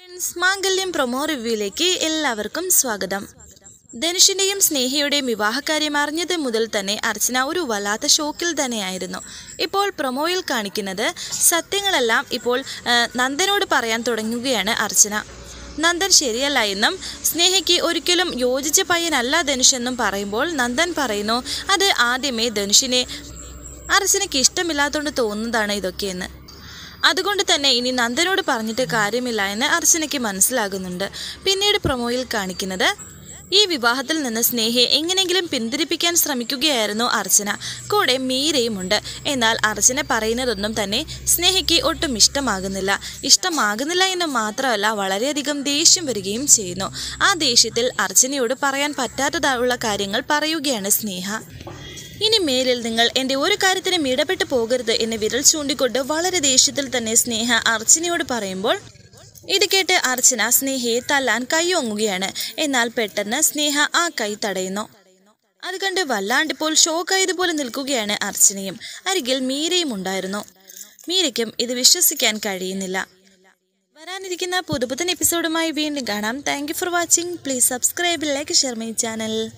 friends മാംഗല്യം promo റിവ്യൂയിലേക്ക് എല്ലാവർക്കും സ്വാഗതം ധനുഷിന്റെയും സ്നേഹയുടെയും വിവാഹകാര്യം അറിഞ്ഞത് മുതൽ തന്നെ അർച്ചന ഒരു വല്ലാത്ത ഷോക്കിൽ തന്നെയായിരുന്നു ഇപ്പോൾ പ്രൊമോയിൽ കാണിക്കുന്നത് സത്യങ്ങളെല്ലാം ഇപ്പോൾ ആ, നന്ദനോട് പറയാൻ തുടങ്ങുകയാണ് അർച്ചന നന്ദൻ ശരിയല്ല എന്നും സ്നേഹയ്ക്ക് ഒരിക്കലും യോജിച്ച പയ്യനല്ല ധനുഷ് എന്നും പറയുമ്പോൾ നന്ദൻ പറയുന്നു അത് ആദ്യമേ ധനുഷിനെ അർച്ചനയ്ക്ക് ഇഷ്ടമില്ലാത്തതുകൊണ്ട് തോന്നുന്നതാണ് ഇതൊക്കെയെന്ന് അതുകൊണ്ട് തന്നെ ഇനി നന്ദനോട് പറഞ്ഞിട്ട് കാര്യമില്ല എന്ന് അർച്ചനയ്ക്ക് മനസ്സിലാകുന്നുണ്ട് പിന്നീട് പ്രൊമോയിൽ കാണിക്കുന്നത് ഈ വിവാഹത്തിൽ നിന്ന് സ്നേഹയെ എങ്ങനെയെങ്കിലും പിന്തിരിപ്പിക്കാൻ ശ്രമിക്കുകയായിരുന്നു അർച്ചന കൂടെ മീരയുമുണ്ട് എന്നാൽ അർച്ചന പറയുന്നതൊന്നും തന്നെ സ്നേഹയ്ക്ക് ഒട്ടും ഇഷ്ടമാകുന്നില്ല ഇഷ്ടമാകുന്നില്ല എന്ന് മാത്രമല്ല വളരെയധികം ദേഷ്യം വരികയും ചെയ്യുന്നു ആ ദേഷ്യത്തിൽ അർച്ചനയോട് പറയാൻ പറ്റാത്തതായുള്ള കാര്യങ്ങൾ പറയുകയാണ് സ്നേഹ ഇനി മേലിൽ നിങ്ങൾ എൻ്റെ ഒരു കാര്യത്തിനും ഇടപെട്ട് പോകരുത് എന്ന് വിരൽ ചൂണ്ടിക്കൊണ്ട് വളരെ ദേഷ്യത്തിൽ തന്നെ സ്നേഹ അർച്ചനയോട് പറയുമ്പോൾ ഇത് കേട്ട് അർച്ചന സ്നേഹയെ തല്ലാൻ കൈയൊങ്ങുകയാണ് എന്നാൽ പെട്ടെന്ന് സ്നേഹ ആ കൈ തടയുന്നു അത് കണ്ട് വല്ലാണ്ടിപ്പോൾ ഷോക്കായതുപോലെ നിൽക്കുകയാണ് അർച്ചനയും അരികിൽ മീരയും ഉണ്ടായിരുന്നു മീരയ്ക്കും ഇത് വിശ്വസിക്കാൻ കഴിയുന്നില്ല വരാനിരിക്കുന്ന പുതുപുത്തൻ എപ്പിസോഡുമായി വീണ്ടും കാണാം thank you for watching please subscribe like share my channel